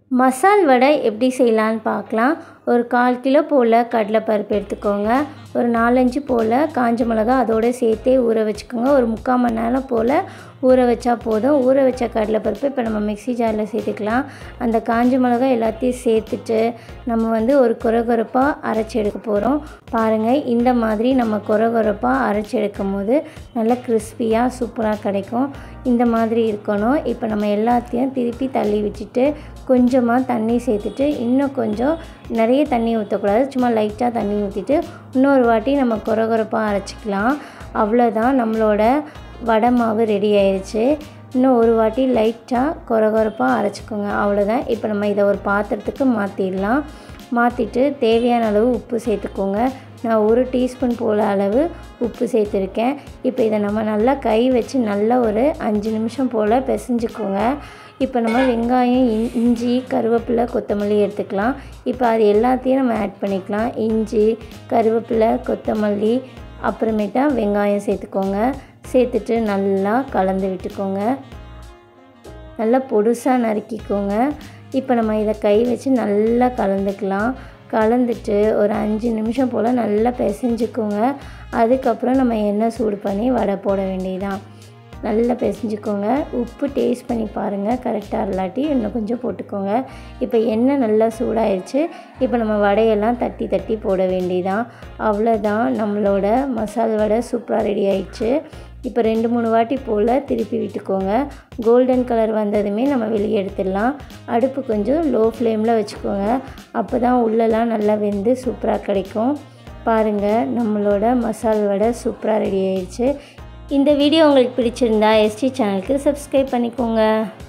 மசால் வடை எப்படி செய்யலான்னு பார்க்கலாம் ஒரு கால் கிலோ போல் கடலைப்பருப்பு எடுத்துக்கோங்க ஒரு நாலஞ்சு போல் காஞ்ச மிளகா அதோடு சேர்த்தே ஊற வச்சுக்கோங்க ஒரு முக்கால் மணி நேரம் போல் ஊற வச்சா போதும் ஊற வச்ச கடலைப்பருப்பு இப்போ நம்ம மிக்ஸி ஜாரில் சேர்த்துக்கலாம் அந்த காஞ்ச மிளகா எல்லாத்தையும் சேர்த்துட்டு நம்ம வந்து ஒரு கொரகொரப்பாக அரைச்சி எடுக்க போகிறோம் பாருங்கள் இந்த மாதிரி நம்ம கொரகொரப்பாக அரைச்சி எடுக்கும் போது நல்லா கிறிஸ்பியாக சூப்பராக கிடைக்கும் இந்த மாதிரி இருக்கணும் இப்போ நம்ம எல்லாத்தையும் திருப்பி தள்ளி வச்சுட்டு கொஞ்சமாக தண்ணி சேர்த்துட்டு இன்னும் கொஞ்சம் நிறைய தண்ணி ஊற்றக்கூடாது சும்மா லைட்டாக தண்ணி ஊற்றிட்டு இன்னொரு வாட்டி நம்ம கொரகொரப்பாக அரைச்சிக்கலாம் அவ்வளோதான் நம்மளோட வடை மாவு ரெடி ஆயிடுச்சு இன்னும் ஒரு வாட்டி லைட்டாக கொரகொரப்பாக அரைச்சிக்கோங்க அவ்வளோதான் இப்போ நம்ம இதை ஒரு பாத்திரத்துக்கு மாற்றிடலாம் மாற்றிட்டு தேவையான அளவு உப்பு சேர்த்துக்கோங்க நான் ஒரு டீஸ்பூன் போல் அளவு உப்பு சேர்த்துருக்கேன் இப்போ இதை நம்ம நல்லா கை வச்சு நல்லா ஒரு அஞ்சு நிமிஷம் போல் பிசைஞ்சுக்கோங்க இப்போ நம்ம வெங்காயம் இன் இஞ்சி கருவேப்பிலை கொத்தமல்லி எடுத்துக்கலாம் இப்போ அது எல்லாத்தையும் நம்ம ஆட் பண்ணிக்கலாம் இஞ்சி கருவேப்பிலை கொத்தமல்லி அப்புறமேட்டா வெங்காயம் சேர்த்துக்கோங்க சேர்த்துட்டு நல்லா கலந்து விட்டுக்கோங்க நல்லா பொடுசாக நறுக்கிக்கோங்க இப்போ நம்ம இதை கை வச்சு நல்லா கலந்துக்கலாம் கலந்துட்டு ஒரு அஞ்சு நிமிஷம் போல் நல்லா பிசைஞ்சுக்கோங்க அதுக்கப்புறம் நம்ம எண்ணெய் சூடு பண்ணி வடை போட வேண்டியதான் நல்லா பிசைஞ்சுக்கோங்க உப்பு டேஸ்ட் பண்ணி பாருங்கள் கரெக்டாக இல்லாட்டி இன்னும் கொஞ்சம் போட்டுக்கோங்க இப்போ எண்ணெய் நல்லா சூடாயிருச்சு இப்போ நம்ம வடையெல்லாம் தட்டி தட்டி போட வேண்டியதான் அவ்வளோதான் நம்மளோட மசால் வடை சூப்பராக ரெடி ஆயிடுச்சு இப்போ ரெண்டு மூணு வாட்டி போல் திருப்பி விட்டுக்கோங்க கோல்டன் கலர் வந்ததுமே நம்ம வெளியே எடுத்துடலாம் அடுப்பு கொஞ்சம் லோ ஃப்ளேமில் வச்சுக்கோங்க அப்போ தான் உள்ளெல்லாம் நல்லா வெந்து சூப்பராக கிடைக்கும் பாருங்கள் நம்மளோட மசால் வடை சூப்பராக ரெடி ஆயிடுச்சு இந்த வீடியோ உங்களுக்கு பிடிச்சிருந்தா எஸ்டி சேனலுக்கு சப்ஸ்கிரைப் பண்ணிக்கோங்க